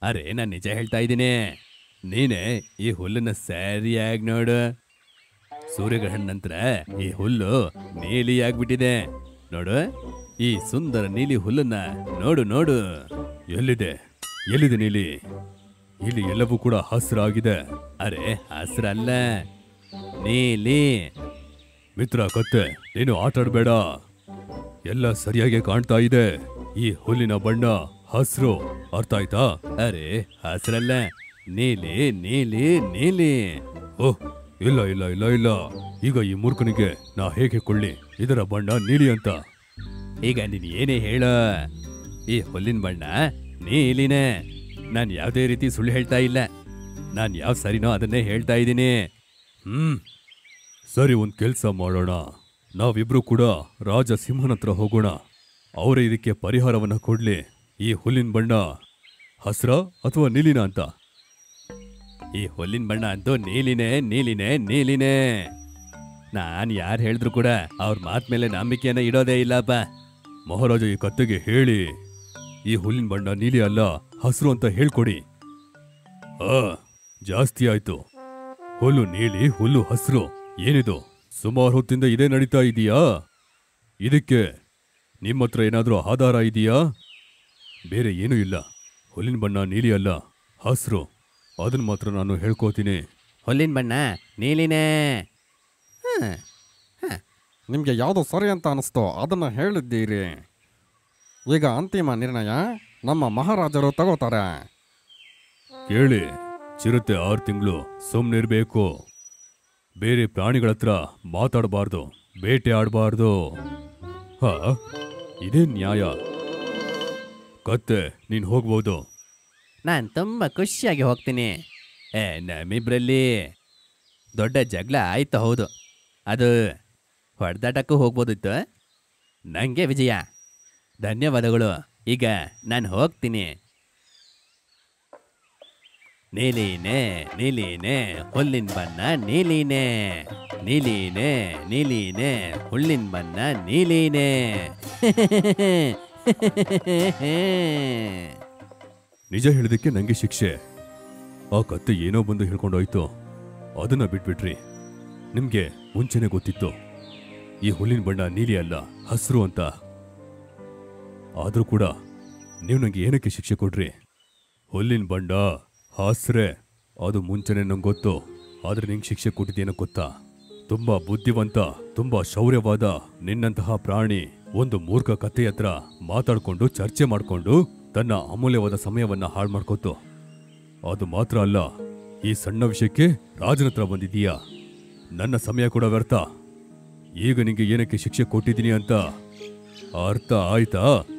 ಅರೆ ನಾನು ನಿಜ ಹೇಳ್ತಾ ಇದ್ದೀನಿ ನೀನೇ ಈ ಹುಲ್ಲನ್ನ ಸರಿಯಾಗಿ ನೋಡು ಸೂರ್ಯಗ್ರಹಣ ನಂತರ ಈ ಹುಲ್ಲು ನೀಲಿ ಆಗ್ಬಿಟ್ಟಿದೆ ನೋಡು ಈ ಸುಂದರ ನೀಲಿ ಹುಲ್ಲನ್ನ ನೋಡು ನೋಡು ಎಲ್ಲಿದೆ ಎಲ್ಲಿದೆ ನೀಲಿ ಇಲ್ಲಿ ಎಲ್ಲವೂ ಕೂಡ ಹಸಿರಾಗಿದೆ ಅರೆ ಹಸಿರಲ್ಲ ನೀಲಿ ಮಿತ್ರ ಕತ್ತೆ ನೀನು ಆಟಾಡ್ಬೇಡ ಎಲ್ಲ ಸರಿಯಾಗಿ ಕಾಣ್ತಾ ಇದೆ ಈ ಹುಲ್ಲಿನ ಬಣ್ಣ ಹಸ್ರು ಅರ್ಥ ಆಯ್ತಾ ಅರೆ ಹಸ್ರಲ್ಲ ನೀಲಿ ನೀಲಿ ನೀಲಿ ಓಹ್ ಇಲ್ಲ ಇಲ್ಲ ಇಲ್ಲ ಇಲ್ಲ ಈಗ ಈ ಮೂರ್ಖನಿಗೆ ನಾ ಹೇಗೆ ಕೊಳ್ಳಿ ಇದರ ಬಣ್ಣ ನೀಲಿ ಅಂತ ಈಗ ನೀನ್ ಏನೇ ಹೇಳ ಈ ಹುಲ್ಲಿನ ಬಣ್ಣ ನೀಲಿನೇ ನಾನ್ ಯಾವುದೇ ರೀತಿ ಸುಳ್ಳು ಹೇಳ್ತಾ ಇಲ್ಲ ನಾನ್ ಯಾವ ಸರಿನೋ ಅದನ್ನೇ ಹೇಳ್ತಾ ಇದ್ದೀನಿ ಹ್ಮ್ ಸರಿ ಒಂದ್ ಕೆಲ್ಸ ಮಾಡೋಣ ನಾವಿಬ್ರು ಕೂಡ ರಾಜ ಸಿಂಹನ ಹತ್ರ ಹೋಗೋಣ ಅವರೇ ಇದಕ್ಕೆ ಪರಿಹಾರವನ್ನ ಕೊಡ್ಲಿ ಈ ಹುಲ್ಲಿನ ಬಣ್ಣ ಹಸ್ರ ಅಥವಾ ನೀಲಿನ ಅಂತ ಈ ಹುಲ್ಲಿನ ಬಣ್ಣ ಅಂತೂ ನೀಲಿನೇ ನೀಲಿನೇ ನೀಲಿನೇ ನಾನ್ ಯಾರು ಹೇಳಿದ್ರು ಕೂಡ ಅವ್ರ ಮಾತ್ ಮೇಲೆ ನಂಬಿಕೆಯನ್ನ ಇಡೋದೇ ಇಲ್ಲಪ್ಪ ಮಹಾರಾಜ ಈ ಕತ್ತೆಗೆ ಹೇಳಿ ಈ ಹುಲ್ಲಿನ ಬಣ್ಣ ನೀಲಿ ಅಲ್ಲ ಹಸ್ರು ಅಂತ ಹೇಳ್ಕೊಡಿ ಆ ಜಾಸ್ತಿ ಆಯ್ತು ಹುಲ್ಲು ನೀಲಿ ಹುಲ್ಲು ಹಸ್ರು ಏನಿದು ಸುಮಾರು ಹೊತ್ತಿಂದ ಇದೇ ನಡೀತಾ ಇದೀಯಾ ಇದಕ್ಕೆ ನಿಮ್ಮ ಹತ್ರ ಏನಾದ್ರೂ ಆಧಾರ ಇದೆಯಾ ಬೇರೆ ಏನೂ ಇಲ್ಲ ಹುಲ್ಲಿನ ಬಣ್ಣ ನೀಲಿ ಅಲ್ಲ ಹಸ್ರು ಅದನ್ನ ಮಾತ್ರ ನಾನು ಹೇಳ್ಕೋತೀನಿ ಹುಲ್ಲಿನ ಬಣ್ಣ ನೀಲಿನೇ ನಿಮಗೆ ಯಾವುದು ಸರಿ ಅಂತ ಅನಿಸ್ತೋ ಅದನ್ನು ಹೇಳಿದ್ದೀರಿ ಈಗ ಅಂತಿಮ ನಿರ್ಣಯ ನಮ್ಮ ಮಹಾರಾಜರು ತಗೋತಾರೆ ಕೇಳಿ ಚಿರತೆ ಆರು ತಿಂಗಳು ಸುಮ್ಮನಿರ್ಬೇಕು ಬೇರೆ ಪ್ರಾಣಿಗಳ ಹತ್ರ ಮಾತಾಡಬಾರ್ದು ಬೇಟೆ ಆಡಬಾರ್ದು ಹಾ ಇದೇ ನ್ಯಾಯ ಕತ್ತೆ ನೀನ್ ಹೋಗ್ಬೋದು ನಾನು ತುಂಬ ಖುಷಿಯಾಗಿ ಹೋಗ್ತೀನಿ ಏ ನಮ್ಮಿಬ್ರಲ್ಲಿ ದೊಡ್ಡ ಜಗಳ ಆಯ್ತು ಹೌದು ಅದು ಹೊಡೆದಾಟಕ್ಕೂ ಹೋಗ್ಬೋದಿತ್ತು ನನಗೆ ವಿಜಯ ಧನ್ಯವಾದಗಳು ಈಗ ನಾನು ಹೋಗ್ತೀನಿ ನೀಲಿನೇ ನೀಲಿನೇ ಹುಲ್ಲಿನ ಬಣ್ಣ ನೀಲಿನೇ ನೀಲಿನೇ ನೀಲಿನೇ ಹುಲ್ಲಿನ ಬಣ್ಣ ನೀಲಿನೇ ನಿಜ ಹೇಳಿದಕ್ಕೆ ನಂಗೆ ಶಿಕ್ಷೆ ಆ ಕತ್ತೆ ಏನೋ ಬಂದು ಹೇಳ್ಕೊಂಡೋಯ್ತು ಅದನ್ನ ಬಿಟ್ಬಿಟ್ರಿ ನಿಮ್ಗೆ ಮುಂಚೆನೆ ಗೊತ್ತಿತ್ತು ಈ ಹುಲ್ಲಿನ ಬಣ್ಣ ನೀಲಿ ಅಲ್ಲ ಹಸ್ರು ಅಂತ ಆದ್ರೂ ಕೂಡ ನೀವು ನಂಗೆ ಏನಕ್ಕೆ ಶಿಕ್ಷೆ ಕೊಡ್ರಿ ಹುಲ್ಲಿನ ಬಣ್ಣ ಹಸ್ರೆ ಅದು ಮುಂಚೆನೆ ನಂಗೆ ಗೊತ್ತು ಆದ್ರೆ ನಿಂಗೆ ಶಿಕ್ಷೆ ಕೊಟ್ಟಿದ್ದೇನೋ ಗೊತ್ತಾ ತುಂಬಾ ಬುದ್ಧಿವಂತ ತುಂಬಾ ಶೌರ್ಯವಾದ ನಿನ್ನಂತಹ ಪ್ರಾಣಿ ಒಂದು ಮೂರ್ಖ ಕಥೆ ಹತ್ರ ಮಾತಾಡ್ಕೊಂಡು ಚರ್ಚೆ ಮಾಡ್ಕೊಂಡು ತನ್ನ ಅಮೂಲ್ಯವಾದ ಸಮಯವನ್ನ ಹಾಳು ಮಾಡ್ಕೋತು ಅದು ಮಾತ್ರ ಅಲ್ಲ ಈ ಸಣ್ಣ ವಿಷಯಕ್ಕೆ ರಾಜನ ಹತ್ರ ಬಂದಿದೀಯಾ ನನ್ನ ಸಮಯ ಕೂಡ ವ್ಯರ್ಥ ಈಗ ನಿಂಗೆ ಏನಕ್ಕೆ ಶಿಕ್ಷೆ ಕೊಟ್ಟಿದ್ದೀನಿ ಅಂತ ಅರ್ಥ ಆಯ್ತಾ